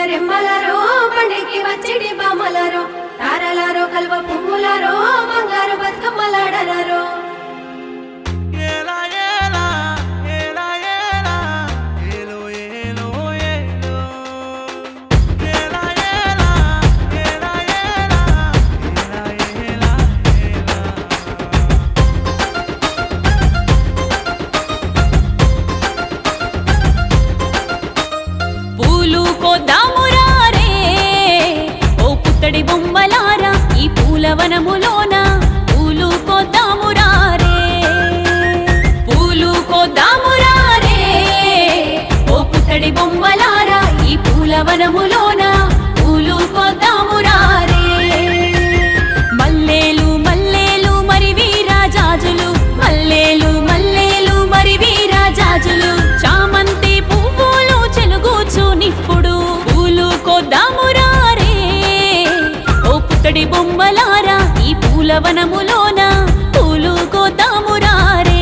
రెమ్మలారో పండికి వచ్చేటి బామలారో తారలారో కల్వ పువ్వులారో బంగారు బతుకమ్మలాడరారో ఏలా ఏలా ఏలా ఏలా ఏలో ఏలో ఏలో ఏలా ఏలా ఏలా ఏలా ఏలా ఏలా ఏలా పూలు కోద్దామురారే ఓ పుత్తడి బొమ్మలారా ఈ పూలవనములోన పూలు కోద్దామురారే పూలు కోద్దామురారే ఓ పుత్తడి బొమ్మలారా ఈ పూలవనములోన పూలు కోద్దామురారే మల్లేలు మల్లేలు మరి వీరాజాజులు మల్లేలు మల్లేలు మరి వీరాజాజులు చామంతి పువ్వులు చెలుగూచు నిప్పుడు పూలు కొద్దామురారే ఓ పుత్తడి బొమ్మలారా ఈ పూలవనములోన పూలు కొద్దామురారే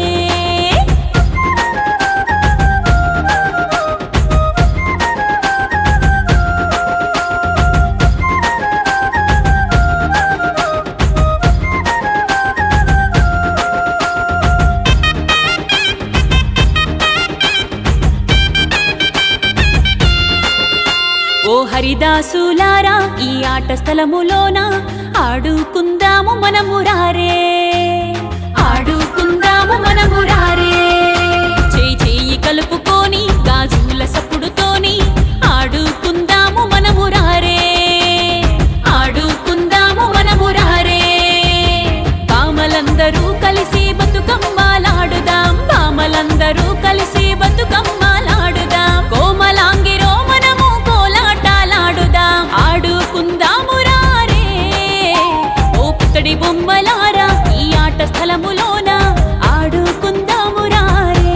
ఓ హరిదాసులారా ఈ ఆట స్థలములోన ఆడుకుందాము మనము రారే ఆడుకుందాము మనము రారే చేయి చేయి కలుపుకొని గాజుల సప్పుడుతోని ఆడుకుందాము మనము రారే ఆడుకుందాము మనము రారే బామలందరూ కలిసి బతుకమ్మలాడుదాం బామలందరూ కలిసి బతుకమ్మలాడుదాం కోమలాంగిరో మనము కోలాటాలాడుదాం ఆడుకుందాము రారే ఓ పుత్తడి బొమ్మలారా ఈ ఆట స్థలములోన ఆడుకుందాము రారే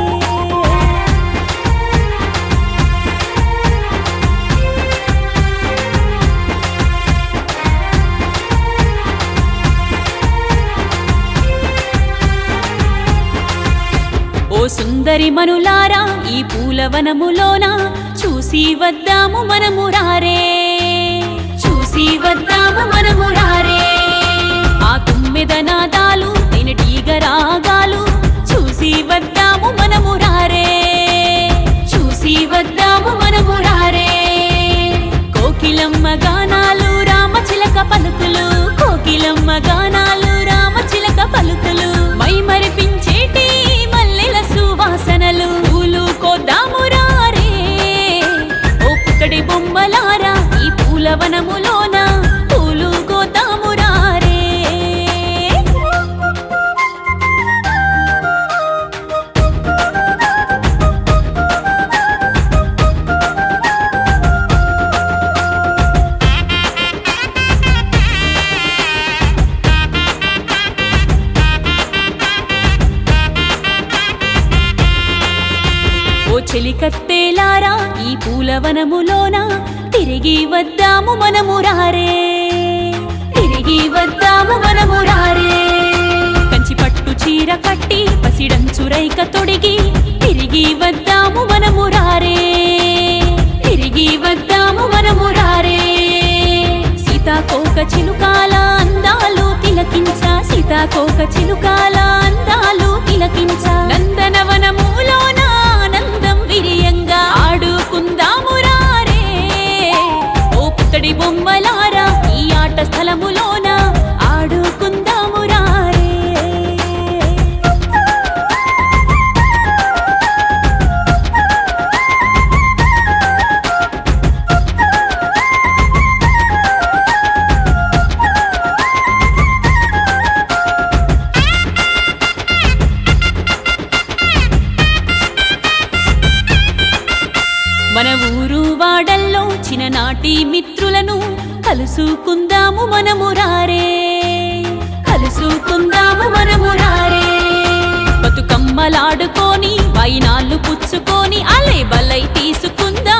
ఓ సుందరి మనులారా ఈ పూలవనములోన చూసి వద్దాము మనము రారే చూసి వద్దాము మనము రారే ఆ తుమ్మెద నాదాలు తినటీగ రాగాలు చూసి వద్దాము మనము రారే చూసి వద్దాము మనము రారే కోకిలమ్మ గానాలు రామచిలక పలుకులు కోకిలమ్మ గానాలు రామచిలక పలుకులు మై మరిపించేటి మల్లెల సువాసనలు పూలు కోద్దాము రారే ఓ పుత్తడి బొమ్మలారా ఈ పూలవనములోన పూలు కోద్దాము రారే ఓ చెలికత్తేలారా ఈ పూలవనములోన తిరిగి వద్దాము మనము రారే తిరిగి వద్దాము మనము రారే కంచి పట్టు చీర కట్టి పసిడంచు రైక తొడిగి తిరిగి వద్దాము మనము రారే తిరిగి వద్దాము మనము రారే సీతాకోక చిలుకాల అందాలు తిలకించ సీతాకోక చిలుకాల అందాలు తిలకించ నందనవనములోన ఆనందం విరియంగా ఆడుకుందాము రారే ఓ పుత్తడి బొమ్మలారా ఈ ఆట స్థలములోన ఆడుకుందాము రారే మన ఊరు వాడల్లో చిన్ననాటి మిత్రులను కలుసుకుందాము మనము రారే కలుసుకుందాము మనము రారే బతుకమ్మలాడుకొని వైనాళ్ళు పుచ్చుకొని అలే బలై తీసుకుందాము